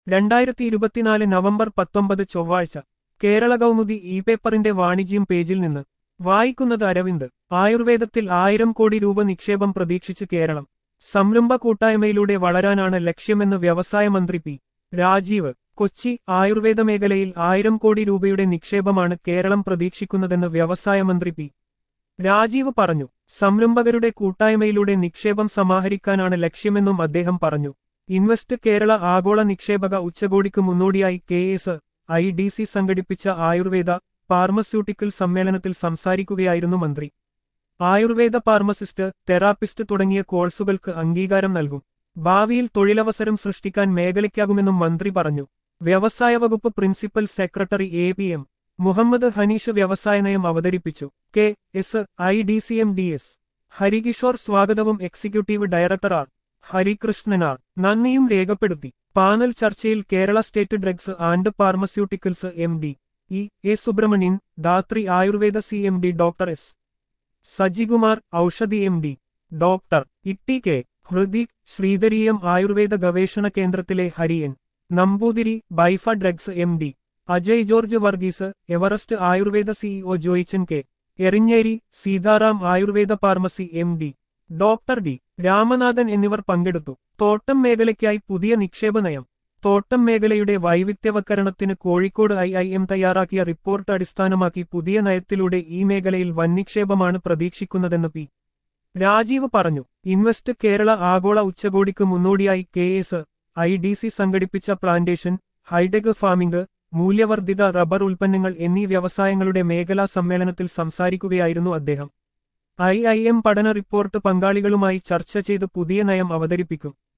രണ്ടായിരത്തി ഇരുപത്തിനാല് നവംബർ പത്തൊമ്പത് ചൊവ്വാഴ്ച കേരള കൗമുദി ഇ പേപ്പറിന്റെ വാണിജ്യം പേജിൽ നിന്ന് വായിക്കുന്നത് അരവിന്ദ് ആയുർവേദത്തിൽ ആയിരം കോടി രൂപ നിക്ഷേപം പ്രതീക്ഷിച്ച് കേരളം സംരംഭ കൂട്ടായ്മയിലൂടെ വളരാനാണ് ലക്ഷ്യമെന്ന് വ്യവസായ മന്ത്രി പി രാജീവ് കൊച്ചി ആയുർവേദ മേഖലയിൽ ആയിരം കോടി രൂപയുടെ നിക്ഷേപമാണ് കേരളം പ്രതീക്ഷിക്കുന്നതെന്ന് വ്യവസായ മന്ത്രി പി രാജീവ് പറഞ്ഞു സംരംഭകരുടെ കൂട്ടായ്മയിലൂടെ നിക്ഷേപം സമാഹരിക്കാനാണ് ലക്ഷ്യമെന്നും അദ്ദേഹം പറഞ്ഞു ഇൻവെസ്റ്റ് കേരള ആഗോള നിക്ഷേപക ഉച്ചകോടിക്ക് മുന്നോടിയായി K S I D C സംഘടിപ്പിച്ച ആയുർവേദ ഫാർമസ്യൂട്ടിക്കൽ സമ്മേളനത്തിൽ സംസാരിക്കുകയായിരുന്നു മന്ത്രി ആയുർവേദ ഫാർമസിസ്റ്റ് തെറാപ്പിസ്റ്റ് തുടങ്ങിയ കോഴ്സുകൾക്ക് അംഗീകാരം നൽകും ഭാവിയിൽ തൊഴിലവസരം സൃഷ്ടിക്കാൻ മേഖലയ്ക്കാകുമെന്നും മന്ത്രി പറഞ്ഞു വ്യവസായ വകുപ്പ് principal secretary A P M Muhammad Hanish വ്യവസായ നയം അവതരിപ്പിച്ചു K S I D C M D S Harikishore സ്വാഗതവും executive director R Harikrishnan R നന്ദിയും രേഖപ്പെടുത്തി പാനൽ ചർച്ചയിൽ Kerala state drugs and pharmaceuticals M D E A Subrahmanian Dhathri Ayurveda C M D doctor S Sajikumar Oushadhi M D doctor Itty K Hridik Sreedhareeyam Ayurveda ഗവേഷണ കേന്ദ്രത്തിലെ Hariyan Namboothiri Baifa drugs M D Ajay George Varghese Everest Ayurveda CEO Joichan K Erinjeri Sitaram Ayurveda pharmacy M D doctor D Ramanathan എന്നിവർ പങ്കെടുത്തു തോട്ടം മേഖലയ്ക്കായി പുതിയ നിക്ഷേപ നയം തോട്ടം മേഖലയുടെ വൈവിധ്യവൽക്കരണത്തിന് കോഴിക്കോട് ഐ ഐ എം തയ്യാറാക്കിയ റിപ്പോർട്ട് അടിസ്ഥാനമാക്കി പുതിയ നയത്തിലൂടെ ഈ മേഖലയിൽ വൻ നിക്ഷേപമാണ് പ്രതീക്ഷിക്കുന്നതെന്ന് പി രാജീവ് പറഞ്ഞു ഇൻവെസ്റ്റ് കേരള ആഗോള ഉച്ചകോടിക്ക് മുന്നോടിയായി K S I D C സംഘടിപ്പിച്ച പ്ലാന്റേഷൻ ഹൈടെക് ഫാമിംഗ് മൂല്യവർദ്ധിത റബ്ബർ ഉൽപ്പന്നങ്ങൾ എന്നീ വ്യവസായങ്ങളുടെ മേഖലാ സമ്മേളനത്തിൽ സംസാരിക്കുകയായിരുന്നു അദ്ദേഹം ഐ ഐ എം പഠന റിപ്പോർട്ട് പങ്കാളികളുമായി ചർച്ച ചെയ്ത് പുതിയ നയം അവതരിപ്പിക്കും